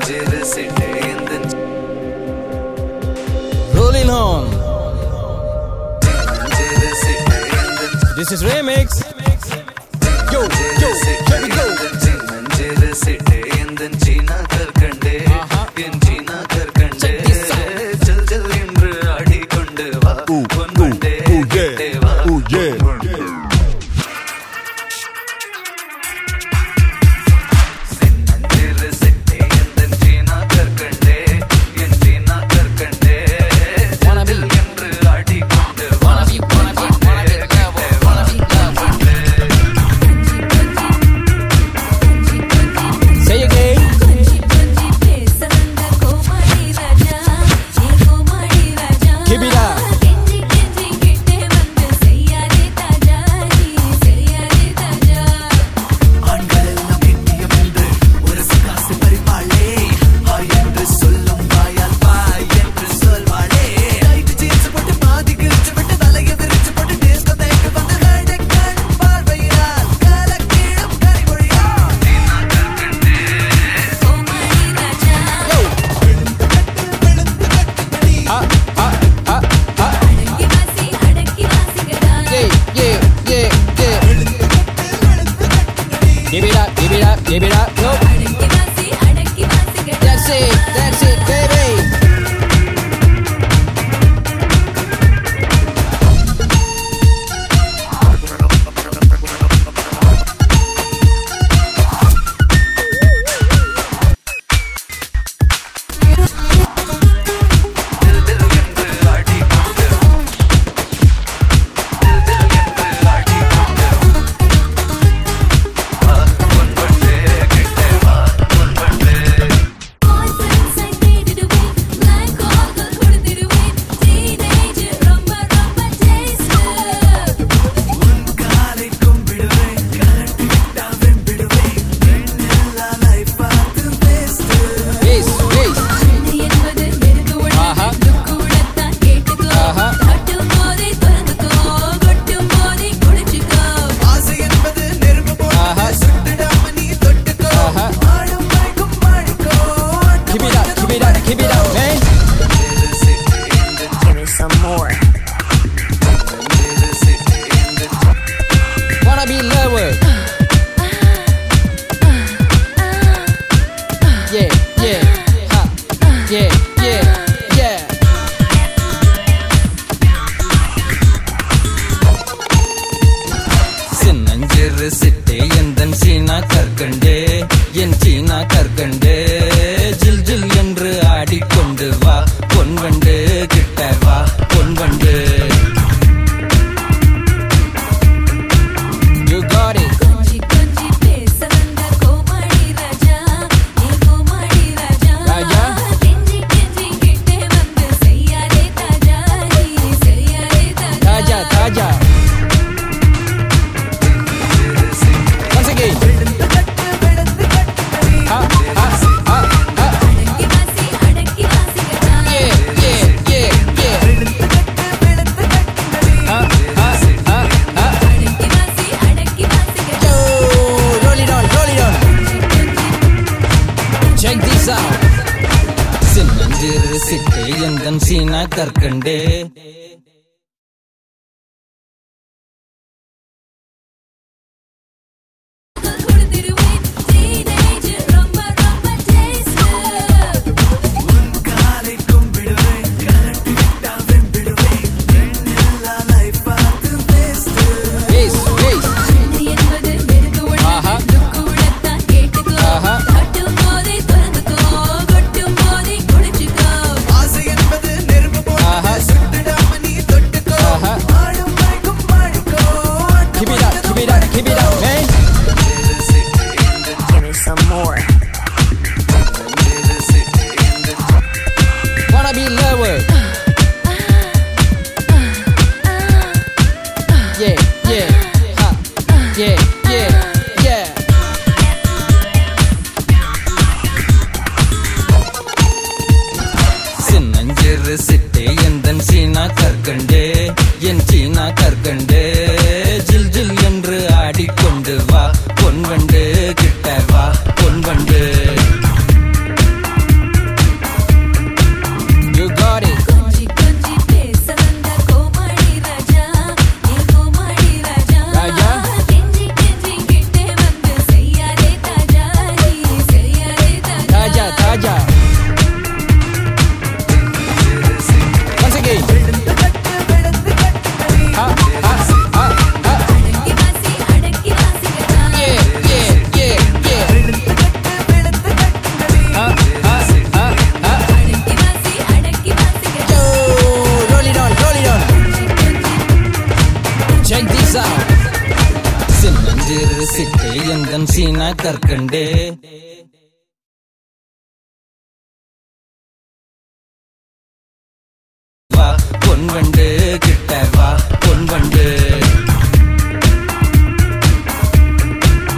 Rolling on. This is remix. Yo, yo, here we go. Ooh, ooh, ooh, yeah. Ooh, yeah. Wanna be, wanna be, wanna be level, wanna be level. Say again. Keep it up. Ah, ah, ah, ah. Yeah, yeah, yeah, yeah. Give it up, give it up, give it up. Go. That's it, that's it, baby. Peace, peace. Aha. Aha. Aha. Aha. Keep it up, keep it up, keep it up, man. Give me some more. Wanna be lower. Yeah, yeah, ha, yeah, yeah, yeah. சின்னஞ்சிறு சிட்டே எந்தன் சீனா கற்கண்டே என் சீனா கற்கண்டே ஜில் ஜில் என்று ஆடிக்கொண்டு வா பொன்வண்டு கிட்ட வா பொன்வண்டு You got it. ராஜா. தாஜா தாஜா Once again. Ha, ha, ha, ha. Yeah, yeah, yeah, yeah. Ha, ha, ha, ha. Yo, roll it on, roll it on. Check this out. சின்னஞ்சிறு சிட்டு எந்தன் சீனா கற்கண்டே Peace, peace. ஆஹா. ஆஹா. ஆஹா. சீனா கற்கண்டு வா பொன் வண்டு கிட்ட வா பொன் வண்டு